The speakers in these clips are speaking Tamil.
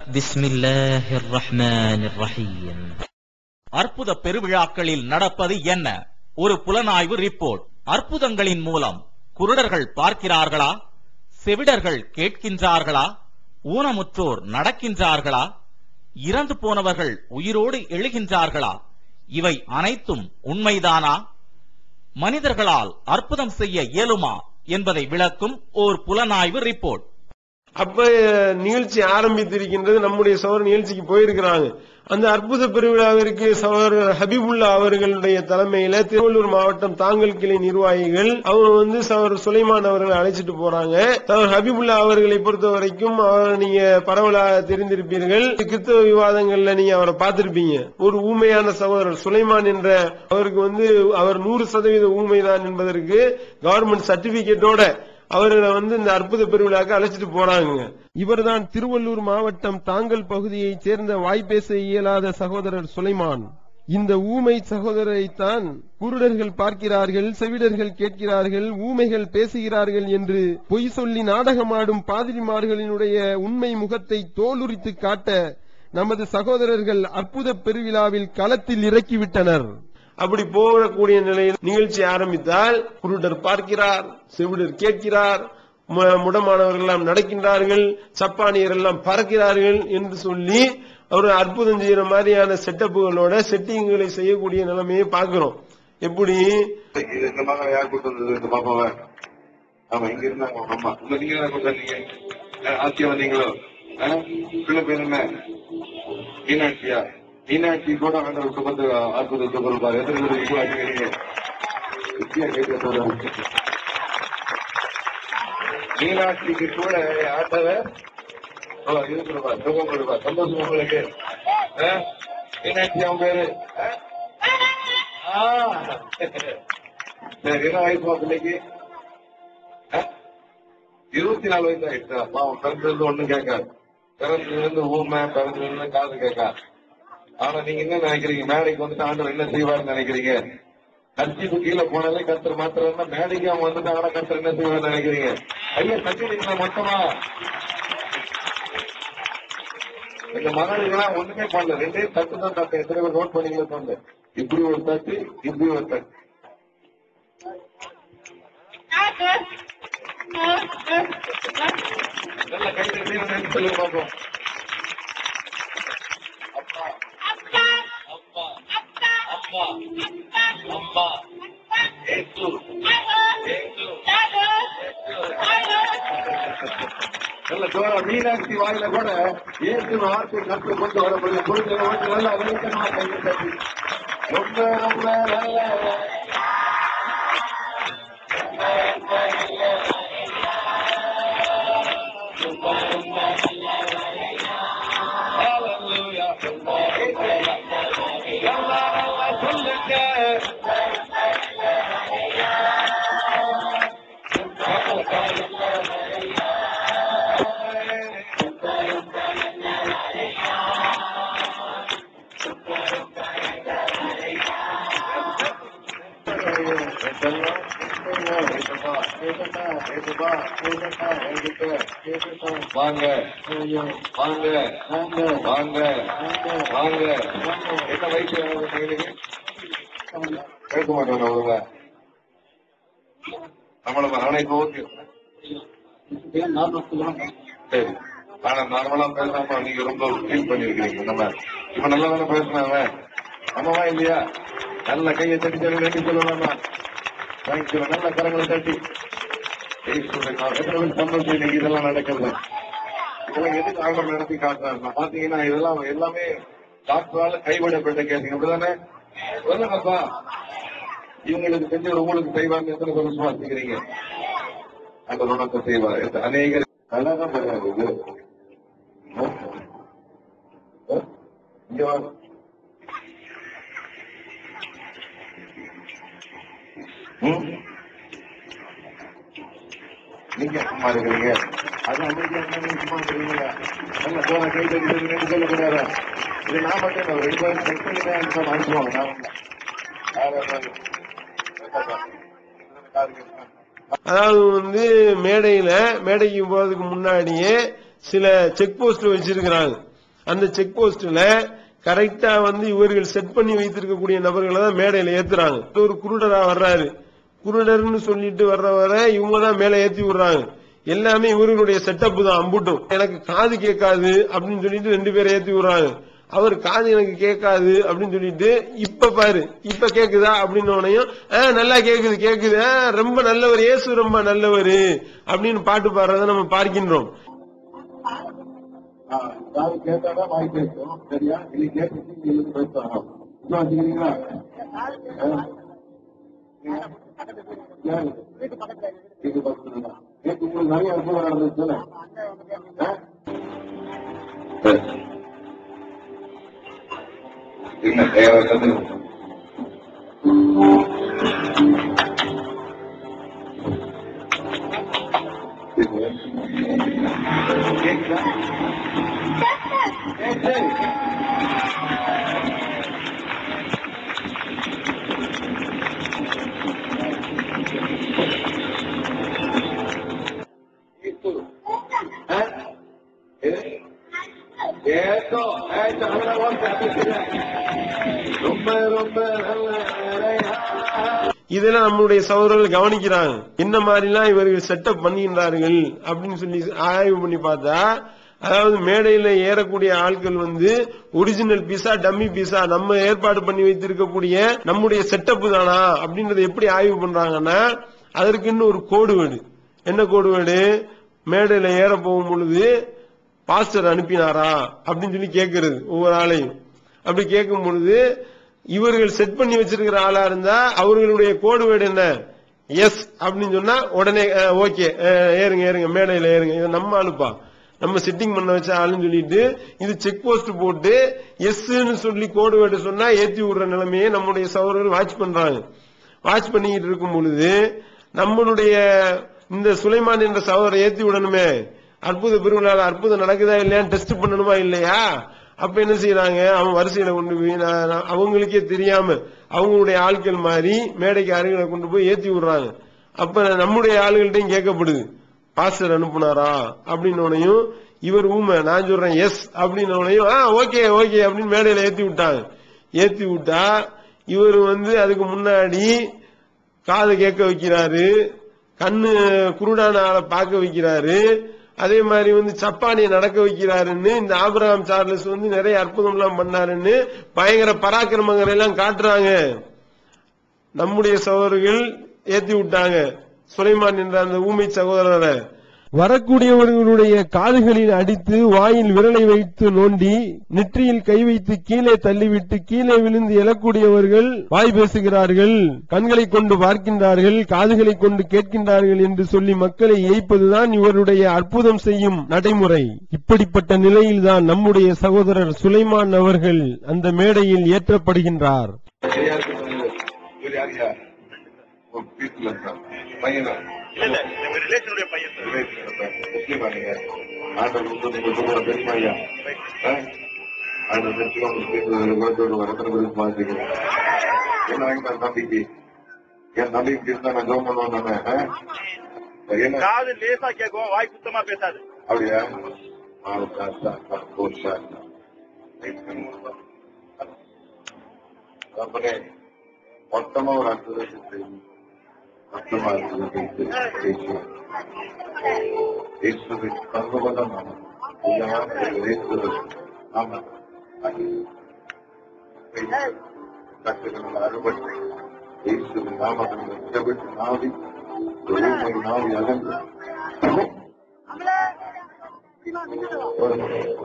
بسم الله الرحمن الرحيم அற்புத பெருவிழாக்களில் நடப்பது என்ன ஒரு புலனாய்வு ரிப்போர்ட் அற்புதங்களின் மூலம் குருடர்கள் பார்க்கிறார்களா செவிடர்கள் கேட்கின்றார்களா ஊனமுற்றோர் நடக்கின்றார்களா இறந்து போனவர்கள் உயிரோடு எழுகின்றார்களா இவை அனைத்தும் உண்மைதானா மனிதர்களால் அற்புதம் செய்ய இயலுமா என்பதை விளக்கும் ஓர் புலனாய்வு ரிப்போர்ட் அப்ப அஹ், நிகழ்ச்சி ஆரம்பித்திருக்கின்றது நம்முடைய சகோதரர் நிகழ்ச்சிக்கு போயிருக்கிறாங்க அந்த அற்புத பெருவிழாவிற்கு சகோதரர் ஹபீபுல்லா அவர்களுடைய தலைமையில திருவள்ளூர் மாவட்டம் தாங்கல் கிளை நிர்வாகிகள் அவங்க வந்து சகோதரர் சுலைமான் அவர்களை அழைச்சிட்டு போறாங்க சகோதரர் ஹபீபுல்லா அவர்களை பொறுத்த வரைக்கும் அவர் நீங்க பரவலாக தெரிந்திருப்பீர்கள் கிறிஸ்தவ விவாதங்கள்ல நீங்க அவரை பார்த்திருப்பீங்க ஒரு ஊமையான சகோதரர் சுலைமான் என்ற அவருக்கு வந்து அவர் நூறு சதவீத ஊமைதான் என்பதற்கு கவர்மெண்ட் சர்டிபிகேட்டோட அவர்களை வந்து இந்த அற்புத பெருவிழாக்கு அழைச்சிட்டு போறாங்க இவர்தான் திருவள்ளூர் மாவட்டம் தாங்கல் பகுதியைச் சேர்ந்த வாய்ப்பேச இயலாத சகோதரர் சுலைமான் இந்த ஊமை சகோதரரைத்தான் குருடர்கள் பார்க்கிறார்கள் செவிடர்கள் கேட்கிறார்கள் ஊமைகள் பேசுகிறார்கள் என்று பொய் சொல்லி நாடகமாடும் பாதிரிமார்களினுடைய உண்மை முகத்தை தோலுரித்து காட்ட நமது சகோதரர்கள் அற்புத பெருவிழாவில் களத்தில் இறக்கிவிட்டனர் அப்படி போகக்கூடிய நிலையில் நிகழ்ச்சி ஆரம்பித்தால் குருடர் பார்க்கிறார் செவிடர் கேட்கிறார் மு- முடமானவர்கள் எல்லாம் நடக்கின்றார்கள் சப்பானியர் எல்லாம் பறக்கிறார்கள் என்று சொல்லி அவர் அற்புதம் செய்யற மாதிரியான செட்டப்புகளோட செட்டிங்களை செய்யக்கூடிய நிலைமையை பார்க்கிறோம் எப்படி இது இந்த மகன் யார் கூட்டு வந்தது இந்த பாப்பாவை ஆமா இங்க இருந்தாங்க அவங்க அம்மா உங்க நீங்க தான் கூட்டு வந்தீங்க அஹ், ஆட்சியா வந்தீங்களோ அஹ், பிள்ளை பேர் என்ன மீனாட்சியா மீனாட்சி கூட வேண்டாம் சுகத்து அற்புதத்தை கொடுப்பாரு எத்தனை பேர் கூட அடிக்கிறீங்க வித்தியா கேட்க சொல்றாங்க மீனாட்சிக்கு கூட ஆட்டவ இருக்கிறப்பா சுகம் கொடுப்பா சந்தோஷம் உங்களுக்கு அஹ், மீனாட்சி அவன் பேரு அஹ்? ஆ. சரி என்ன வயசுமா பிள்ளைக்கு அஹ்? இருபத்தி நாலு வயசு ஆயிடுச்சா பாவம் பிறந்தது இருந்து ஒண்ணும் கேட்காது பிறந்ததுல இருந்து ஊமை பிறந்ததுல இருந்து காது கேட்காது ஆனா நீங்க என்ன நினைக்கிறீங்க மேடைக்கு வந்துட்டு ஆண்டவர் என்ன செய்வாருன்னு நினைக்கிறீங்க கட்சிக்கு கீழே போனாலே கத்தர் மாத்திரம் மேடைக்கு அவன் வந்துட்டு ஆனா கத்தர் என்ன செய்வாருன்னு நினைக்கிறீங்க ஐயா தச்சுறீங்களா மொத்தமா இந்த மகளிர்கள்லாம் ஒண்ணுமே பண்ணல ரெண்டே தட்டு தான் தட்டு எத்தனை பேர் நோட் பண்ணீங்களோ சொன்ன இப்படி ஒரு தட்டு இப்படி ஒரு தட்டு நல்ல கை தட்டி நினைச்சு சொல்லுங்க பாப்போம் அப்பா அப்பா அப்பா அப்பா ஏசு ஏசு நல்ல ஜோரா மீனாட்சி வாயில கூட இயேசு வார்த்தை கற்று கொண்டு வரக்கூடிய புரிஞ்ச வந்து நல்ல வெளிச்சமா கையை தட்டி ரொம்ப ரொம்ப நல்ல Hallelujah. நல்லா நல்லா சொல்லுங்க வாங்க வாங்க வாங்க வாங்க என்ன வயசு உங்களுக்கு கேட்க மாட்டோம் அவங்க நம்மள நானே இப்போ ஓகே சரி ஆனா நார்மலா பேசாம நீங்க ரொம்ப ஃபீல் பண்ணிருக்கீங்க நம்ம இப்ப நல்லா தானே பேசினாங்க ஆமாவா இல்லையா நல்ல கையை தட்டி தட்டி நன்றி சொல்லலாமா தேங்க்யூ நல்ல கரங்களை தட்டி ஏசுவின் நாமம். எத்தனை பேர் சந்தோஷம் இன்னைக்கு இதெல்லாம் நடக்கிறது இதெல்லாம் எதுக்கு ஆர்டர் நடத்தி காட்டுறாங்க பாத்தீங்கன்னா இதெல்லாம் எல்லாமே டாக்டரால கைவிடப்பட்ட கேட்டீங்க அப்படிதானே சொல்லுங்கப்பா இவங்களுக்கு செஞ்சு உங்களுக்கு செய்வாங்க எத்தனை பேர் விசுவாசிக்கிறீங்க அந்த குணத்தை செய்வார் எத்த- அநேகர் நல்லாதான் பண்ணுறாங்க இது அஹ்? அஹ்? இங்க வாங்க ம்? நீங்க சும்மா இருக்கிறீங்க அது அமைதியா இருந்தா நீங்க சும்மா இருக்கிறீங்களா நல்ல போன கை தட்டி சொல்லி நின்று சொல்லக்கூடாதா இது நான் மட்டும் இல்லை, ஒரு ரெண்டு பேரும் செக் பண்ணி தான் எனக்கு அனுப்புவாங்க நான் இல்லை. யார் யாராவது? யாருக்கு? அதாவது வந்து மேடையில மேடைக்கு போறதுக்கு முன்னாடியே சில செக் போஸ்ட் வச்சிருக்கிறாங்க அந்த செக் போஸ்ட்ல கரெக்டா வந்து இவர்கள் செட் பண்ணி வைத்திருக்கக்கூடிய நபர்களை தான் மேடையில ஏத்துறாங்க ஒரு குருடரா வர்றாரு குருடர்னு சொல்லிட்டு வர்றவரை இவங்க தான் மேல ஏத்தி விடுறாங்க எல்லாமே இவர்களுடைய செட்டப் தான் அம்புட்டும் எனக்கு காது கேட்காது அப்படின்னு சொல்லிட்டு ரெண்டு பேரை ஏத்தி விடுறாங்க அவர் காது எனக்கு கேட்காது அப்படின்னு சொல்லிட்டு இப்ப பாரு இப்ப கேக்குதா அப்படின்னு நல்லா கேக்குது கேக்குது ஆ, ரொம்ப நல்லவர் இயேசு ரொம்ப நல்லவர் அப்படின்னு பாட்டு பாடுறத நம்ம பார்க்கின்றோம் யாரும் கேட்டாதான் வாய் பேசும் சரியா இல்லை கேட்டுட்டு நீ எழுந்து பேசுவாங்க இன்னும் வச்சுக்கிறீங்களா வீட்டு பக்கத்துல தான். நேத்து உங்களுக்கு நிறைய அனுபவம் நடந்துச்சுல்ல ஆ? இல்ல தேவை கத்துக்கணும் கேக்குதா ஏதோ ரொம்ப ரொம்ப நல்ல இதெல்லாம் நம்மளுடைய சகோதரர்கள் கவனிக்கிறாங்க என்ன மாதிரிலாம் இவர்கள் செட்டப் பண்ணுகின்றார்கள் அப்படின்னு சொல்லி ஆய்வு பண்ணி பார்த்தா அதாவது மேடையில ஏறக்கூடிய ஆட்கள் வந்து ஒரிஜினல் பீஸா டம்மி பீஸா நம்ம ஏற்பாடு பண்ணி வைத்திருக்கக்கூடிய நம்முடைய செட்டப் தானா அப்படின்றத எப்படி ஆய்வு பண்றாங்கன்னா அதற்கு இன்னும் ஒரு கோடு வேடு என்ன கோடு வேடு மேடையில ஏற போகும் பொழுது பாஸ்டர் அனுப்பினாரா அப்படின்னு சொல்லி கேட்கறது ஒவ்வொரு ஆளையும் அப்படி கேட்கும் பொழுது இவர்கள் செட் பண்ணி வச்சிருக்கிற ஆளா இருந்தா அவர்களுடைய கோடு வேர்டு என்ன எஸ் அப்படின்னு சொன்னா உடனே ஓகே ஏறுங்க ஏறுங்க மேடையில ஏறுங்க இது நம்ம ஆளுப்பா நம்ம செட்டிங் பண்ண வச்ச ஆளுன்னு சொல்லிட்டு இது செக் போஸ்ட் போட்டு எஸ்ன்னு சொல்லி கோடு வேர்டு சொன்னா ஏத்தி விடுற நிலைமையை நம்முடைய சகோதரர்கள் வாட்ச் பண்றாங்க வாட்ச் பண்ணிக்கிட்டு இருக்கும் பொழுது நம்மளுடைய இந்த சுலைமான் என்ற சகோதரரை ஏத்தி விடணுமே அற்புத பெருவிழால அற்புதம் நடக்குதா இல்லையான்னு டெஸ்ட் பண்ணணுமா இல்லையா அப்ப என்ன செய்யறாங்க அவன் வரிசையில கொண்டு போய் நான் நான் அவங்களுக்கே தெரியாம அவங்களுடைய ஆட்கள் மாதிரி மேடைக்கு அருகில கொண்டு போய் ஏத்தி விடுறாங்க அப்ப நம்முடைய ஆளுகள்ட்டையும் கேட்கப்படுது பாஸ்டர் அனுப்புனாரா அப்படின்னோனையும் இவர் ஊமை நான் சொல்றேன் எஸ் அப்படின்னோனையும் ஆ ஓகே ஓகே அப்படின்னு மேடையில ஏத்தி விட்டாங்க ஏத்தி விட்டா இவர் வந்து அதுக்கு முன்னாடி காது கேட்க வைக்கிறாரு கண்ணு குருடான ஆளை பார்க்க வைக்கிறாரு அதே மாதிரி வந்து சப்பானியை நடக்க வைக்கிறாருன்னு இந்த ஆபிரகாம் சார்லஸ் வந்து நிறைய அற்புதம் எல்லாம் பண்ணாருன்னு பயங்கர பராக்கிரமங்கள் எல்லாம் காட்டுறாங்க நம்முடைய சகோதரர்கள் ஏத்தி விட்டாங்க சுலைமான் என்ற அந்த ஊமை சகோதரரை வரக்கூடியவர்களுடைய காதுகளில் அடித்து வாயில் விரலை வைத்து நோண்டி நெற்றியில் கை வைத்து கீழே தள்ளிவிட்டு கீழே விழுந்து எழக்கூடியவர்கள் வாய் பேசுகிறார்கள் கண்களை கொண்டு பார்க்கின்றார்கள் காதுகளை கொண்டு கேட்கின்றார்கள் என்று சொல்லி மக்களை ஏய்ப்பதுதான் இவருடைய அற்புதம் செய்யும் நடைமுறை இப்படிப்பட்ட நிலையில்தான் நம்முடைய சகோதரர் சுலைமான் அவர்கள் அந்த மேடையில் ஏற்றப்படுகின்றார் சரியா இருக்கு இவர் யார் யார் உங்க வீட்டுல இருக்கான் பையனா இல்ல இல்ல எங்க ரிலேஷனுடைய பையன் சார் முஸ்லீமா நீங்க ஆண்டவர் வந்து உங்களுக்கு ரொம்ப தெரியுமா ஐயா ஆ? ஆண்டவர் தெரிஞ்சுமா உங்களுக்கு வரத்தனை பேருக்கு மாதிரி என்ன வாங்கிட்டான் தம்பிக்கு என் தம்பிக்கு இருந்தா நான் ஜோம் பண்ணுவேன் நானு ஆ? என்ன காது லேசா கேட்கும் வாய் சுத்தமா பேசாது அப்படியா ஆறு சார் சார் சார் ஒரு சார் அப்பனே மொத்தமா ஒரு அற்புதத்தை செய்யும் மொத்தமா அற்புதத்தை செய்யும் இயேசுவின் சர்வபலம் நாமம் உயரமான இயேசுவின் நாமம் கட்டுகள் அறுபட்டு இயேசுவின் நாமத்தில் உச்சவிட்டு நாவி ஒரு ஊமை நாவி அகன்று ஒரு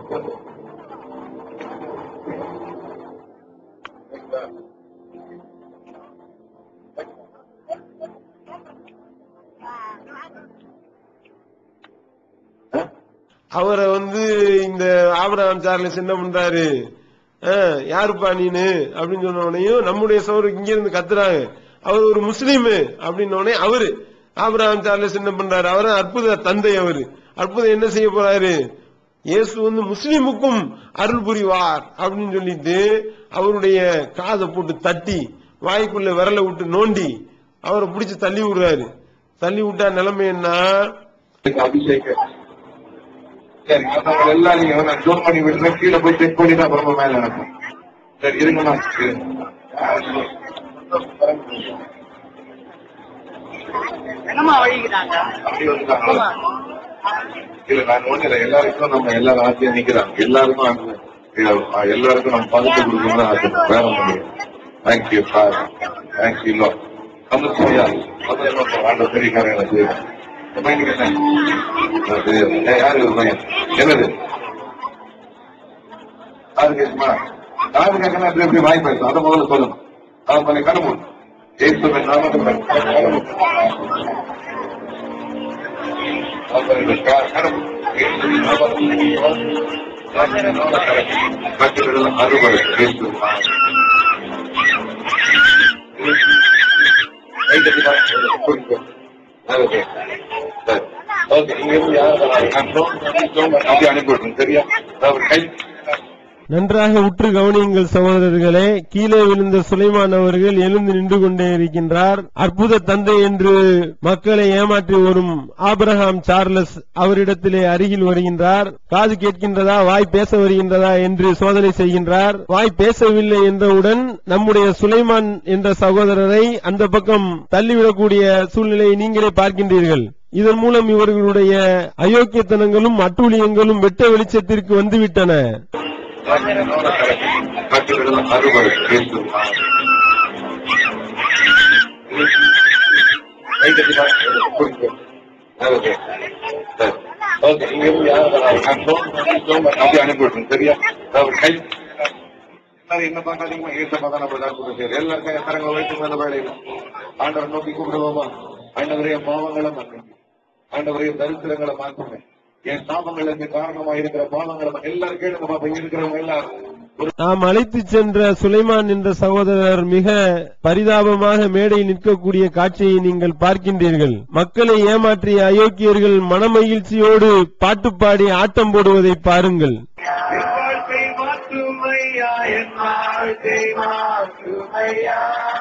அவரை வந்து இந்த ஆபரகாம் சார்லஸ் என்ன பண்றாரு ஆ, யாருப்பா நீனு அப்படின்னு சொன்ன உடனேயும் நம்முடைய சோருக்கு இங்க இருந்து கத்துறாங்க அவர் ஒரு முஸ்லீம் அப்படின்னு உடனே அவரு ஆபரகாம் சார்லஸ் என்ன பண்றாரு அவர் அற்புத தந்தை அவரு அற்புதம் என்ன செய்ய போறாரு இயேசு வந்து முஸ்லீமுக்கும் அருள் புரிவார் அப்படின்னு சொல்லிட்டு அவருடைய காதை போட்டு தட்டி வாய்க்குள்ள விரலை விட்டு நோண்டி அவரை பிடிச்சு தள்ளி விடுறாரு தள்ளி விட்டா நிலைமை என்ன அபிஷேக சரி மத்தவங்க எல்லாம் நீங்க வந்து ஜோன் பண்ணி விட்டுருங்க கீழே போய் செக் பண்ணிட்டு அப்புறமா மேல நடக்கும் சரி இருங்கம்மா இருங்க. என்னம்மா வழிக்கிறாங்க அப்படி வந்துட்டாங்களா இல்ல நான் ஒண்ணு இல்லை எல்லாருக்கும் நம்ம எல்லாரும் ஆசையா நிக்கிறாங்க எல்லாருக்கும் அந்த- இல்ல, எல்லாருக்கும் நம்ம பதவி கொடுக்கணும் ஆசை வேற ஒண்ணு தேங்க்யூ சார் தேங்க்யூ லோ சந்தோஷமையா சந்தோஷமா ஆண்ட பெரிய காரியம் எனக்கு செய்யணும். இந்த பையனுக்கு என்ன எனக்கு தெரியாது. ஏய், யாரு இது பையன் என்னது யாரு கேட்குமா யாரு கேட்கணும் எப்படி எப்படி வாய் பேசும் அதை முதல்ல சொல்லுங்க அதை பண்ணி கடமும் ஏசுவின் நாமத்தில் கடமும் அறுபது ஓகே நீங்க எப்படி யாரும் அனுப்பிவிடுங்க சரியா அவர் கை நன்றாக உற்று கவனியுங்கள் சகோதரர்களே கீழே விழுந்த சுலைமான் அவர்கள் எழுந்து நின்று கொண்டே இருக்கின்றார் அற்புத தந்தை என்று மக்களை ஏமாற்றி வரும் ஆபிரகாம் சார்லஸ் அவரிடத்திலே அருகில் வருகின்றார் காது கேட்கின்றதா வாய் பேச வருகின்றதா என்று சோதனை செய்கின்றார் வாய் பேசவில்லை என்றவுடன் நம்முடைய சுலைமான் என்ற சகோதரரை அந்த பக்கம் தள்ளிவிடக்கூடிய சூழ்நிலையை நீங்களே பார்க்கின்றீர்கள் இதன் மூலம் இவர்களுடைய அயோக்கியத்தனங்களும் அட்டூழியங்களும் வெட்ட வெளிச்சத்திற்கு வந்துவிட்டன அறுபது ஓகே நீங்க எப்படி யாரும் அனுப்பிவிடுங்க சரியா அவர் கை எல்லாரும் என்ன பார்க்காதீங்க ஏற்ற பார்த்தா நம்ம தான் கூட சரி எல்லாருக்கும் எத்தனை வயசு மேல வேலையில ஆண்டவர் நோக்கி கூப்பிடுவோமா ஆண்டவரைய பாவங்களை மாற்றுங்க ஆண்டவரைய தரித்திரங்களை மாற்றுங்க என் சாபங்களுக்கு காரணமா இருக்கிற பாவங்களை எல்லாரும் கேளுங்க பாப்பா இங்க இருக்கிறவங்க எல்லாரும் ஒரு நாம் அழைத்துச் சென்ற சுலைமான் என்ற சகோதரர் மிக பரிதாபமாக மேடையில் நிற்கக்கூடிய காட்சியை நீங்கள் பார்க்கின்றீர்கள் மக்களை ஏமாற்றிய அயோக்கியர்கள் மனமகிழ்ச்சியோடு பாட்டு பாடி ஆட்டம் போடுவதை பாருங்கள் என் வாழ்க்கை மாற்றுமையா என் வாழ்க்கை மாற்றுமையா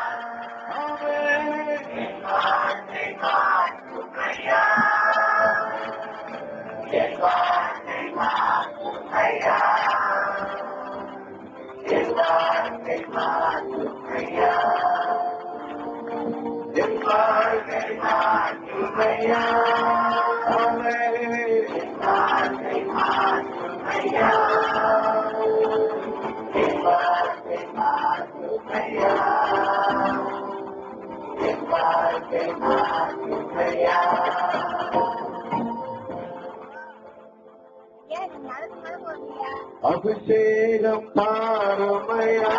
அபிஷேகம் பாருமையா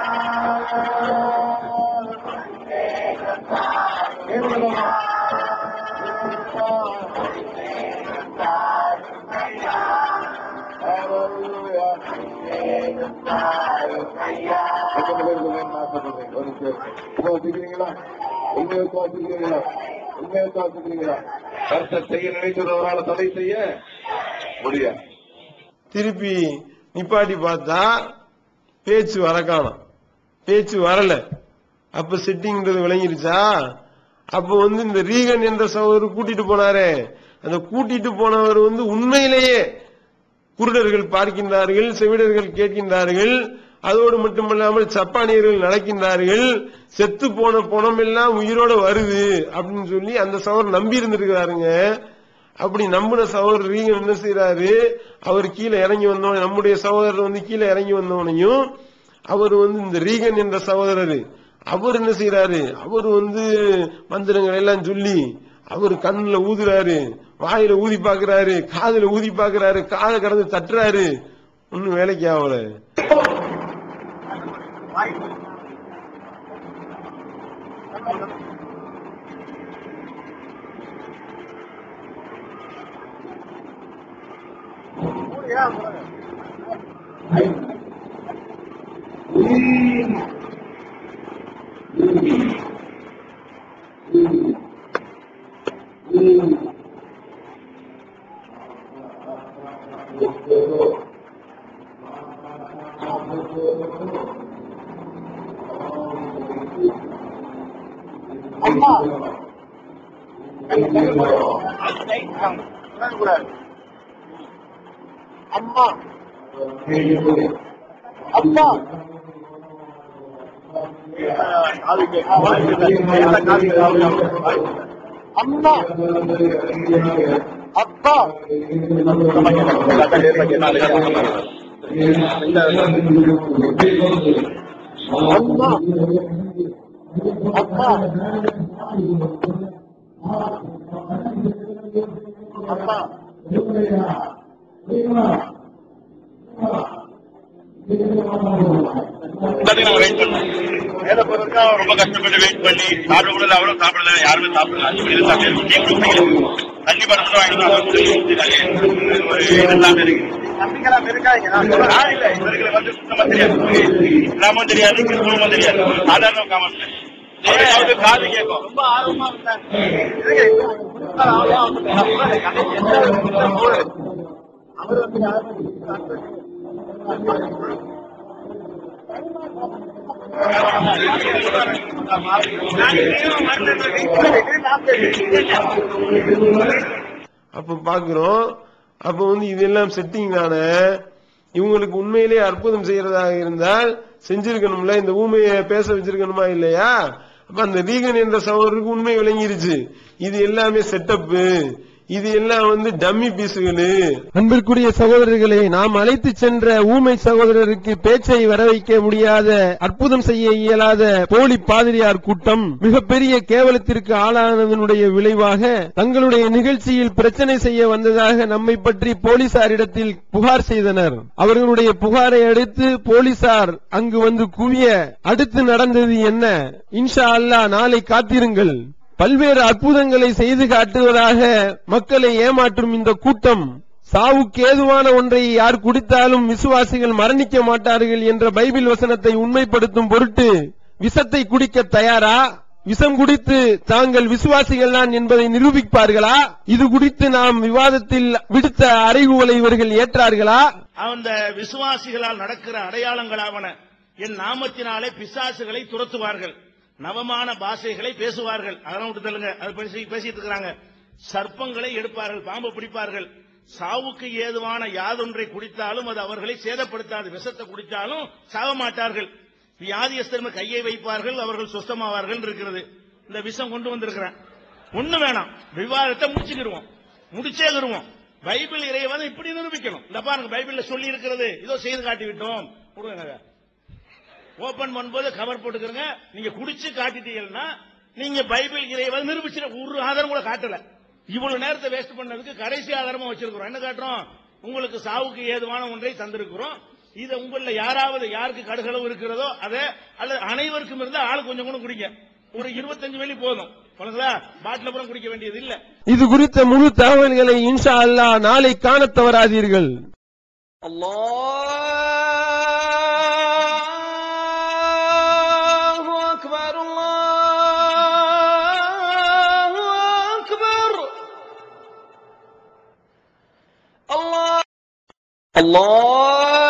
வாசிக்கிறீங்களா உண்மையை வாசிக்கிறீங்களா உண்மையை வாசிக்கிறீங்களா கர்த்தர் செய்ய நினைத்தவரால் தடை செய்ய முடியாது திருப்பி நிப்பாட்டி பார்த்தா பேச்சு வர காணோம் பேச்சு வரல அப்ப செட்டிங்ன்றது விளங்கிருச்சா அப்ப வந்து இந்த ரீகன் என்ற சகோதரர் கூட்டிட்டு போனாரே அந்த கூட்டிட்டு போனவர் வந்து உண்மையிலேயே குருடர்கள் பார்க்கின்றார்கள் செவிடர்கள் கேட்கின்றார்கள் அதோடு மட்டுமல்லாமல் சப்பானியர்கள் நடக்கின்றார்கள் செத்து போன பணம் எல்லாம் உயிரோட வருது அப்படின்னு சொல்லி அந்த சகோதரர் நம்பி இருந்திருக்கிறாருங்க அப்படி நம்பின சகோதரர் ரீகன் என்ன செய்யறாரு அவர் கீழே இறங்கி வந்தோம் நம்முடைய சகோதரர் வந்து கீழே இறங்கி வந்தவனையும் அவர் வந்து இந்த ரீகன் என்ற சகோதரர் அவர் என்ன செய்யறாரு அவர் வந்து மந்திரங்கள் எல்லாம் சொல்லி அவர் கண்ணுல ஊதுறாரு வாயில ஊதி பாக்குறாரு காதுல ஊதி பாக்குறாரு காதை கடந்து தட்டுறாரு ஒன்னும் வேலைக்கு ஆகல அம்மா அப்பா அம்மா அப்பா அம்மா அப்பா அம்மா எல்லாத்தையும் வெயிட் பண்ணோம் மேல போறதுக்கு அவன் ரொம்ப கஷ்டப்பட்டு வெயிட் பண்ணி சாப்பிட கூட அவரும் சாப்பிடல யாருமே சாப்பிடல அஞ்சு மணி தான் சாப்பிட்டு டீ குடிக்கல தண்ணி படம் வாங்கிட்டு வந்து சொல்லி கொடுத்துருக்காங்க. ஒரு இதெல்லாம் இருக்கு நம்பிக்கலாம் இருக்காங்க நான் சொல்றேன். நான் இல்ல இவர்களுக்கு வந்து சுத்தமா தெரியாது இஸ்லாமும் தெரியாது கிறிஸ்தவமும் தெரியாது சாதாரண காமர்ஸ் அவருக்கு காது கேட்கும் ரொம்ப ஆர்வமா இருந்தாங்க இருங்க, இருங்க. ஆர்வமா இருந்தாங்க. அப்புறம் அந்த கடைக்கு எந்த ஒரு போகுது. அவர் வந்து அப்ப பாக்குறோம் அப்ப வந்து இதெல்லாம் செட்டிங் தானே இவங்களுக்கு உண்மையிலேயே அற்புதம் செய்யறதாக இருந்தால் செஞ்சிருக்கணும்ல இந்த ஊமையை பேச வச்சிருக்கணுமா இல்லையா அப்ப அந்த ரீகன் என்ற சகோதரருக்கு உண்மை விளங்கிருச்சு இது எல்லாமே செட்டப்பு இது எல்லாம் வந்து டம்மி பீஸுகளு அன்பிற்குரிய சகோதரர்களே நாம் அழைத்து சென்ற ஊமை சகோதரருக்கு பேச்சை வர வைக்க முடியாத அற்புதம் செய்ய இயலாத போலி பாதிரியார் கூட்டம் மிகப்பெரிய கேவலத்திற்கு ஆளானதனுடைய விளைவாக தங்களுடைய நிகழ்ச்சியில் பிரச்சனை செய்ய வந்ததாக நம்மை பற்றி போலீசாரிடத்தில் புகார் செய்தனர் அவர்களுடைய புகாரை அடுத்து போலீசார் அங்கு வந்து குவிய அடுத்து நடந்தது என்ன இன்ஷா அல்லாஹ் நாளை காத்திருங்கள் பல்வேறு அற்புதங்களை செய்து காட்டுவதாக மக்களை ஏமாற்றும் இந்த கூட்டம் சாவுக்கு ஏதுவான ஒன்றை யார் குடித்தாலும் விசுவாசிகள் மரணிக்க மாட்டார்கள் என்ற பைபிள் வசனத்தை உண்மைப்படுத்தும் பொருட்டு விஷத்தை குடிக்க தயாரா விஷம் குடித்து தாங்கள் விசுவாசிகள் தான் என்பதை நிரூபிப்பார்களா இது குறித்து நாம் விவாதத்தில் விடுத்த அறைகூவலை இவர்கள் ஏற்றார்களா அந்த விசுவாசிகளால் நடக்கிற அடையாளங்களாவன என் நாமத்தினாலே பிசாசுகளை துரத்துவார்கள் நவமான பாஷைகளை பேசுவார்கள் அதெல்லாம் விட்டு தள்ளுங்க அது பேசி பேசிட்டு இருக்கிறாங்க சர்ப்பங்களை எடுப்பார்கள் பாம்பு பிடிப்பார்கள் சாவுக்கு ஏதுவான யாதொன்றை குடித்தாலும் அது அவர்களை சேதப்படுத்தாது விஷத்தை குடித்தாலும் சாக மாட்டார்கள் வியாதியஸ்தர் மேல் கையை வைப்பார்கள் அவர்கள் சுத்தமாவார்கள் இருக்கிறது இந்த விஷம் கொண்டு வந்திருக்கிறேன் ஒண்ணு வேணாம் விவாதத்தை முடிச்சுக்கிடுவோம் முடிச்சேகிடுவோம் பைபிள் இறைவன் இப்படி நிரூபிக்கணும் இந்த பாருங்க பைபிள்ல சொல்லி இருக்கிறது இதோ செய்து காட்டி விட்டோம் கொடுங்க ஓபன் பண்ணும்போது கவர் போட்டுக்கிறங்க நீங்க குடிச்சு காட்டிட்டீங்கன்னா நீங்க பைபிள் இறைவன் நிரூபிச்சு ஒரு ஆதாரம் கூட காட்டல இவ்வளவு நேரத்தை வேஸ்ட் பண்ணதுக்கு கடைசி ஆதாரமா வச்சிருக்கிறோம் என்ன காட்டுறோம் உங்களுக்கு சாவுக்கு ஏதுவான ஒன்றை தந்திருக்கிறோம் இதை உங்கள யாராவது யாருக்கு கடுகளவு இருக்கிறதோ அதை அல்லது அனைவருக்கும் இருந்தா ஆளு கொஞ்சம் கூட குடிங்க ஒரு இருபத்தஞ்சு வெளி போதும் போனங்களா பாட்டில புறம் குடிக்க வேண்டியது இல்ல இது குறித்த முழு தகவல்களை இன்ஷா அல்லாஹ் நாளை காணத் தவறாதீர்கள் الله أكبر الله أكبر الله الله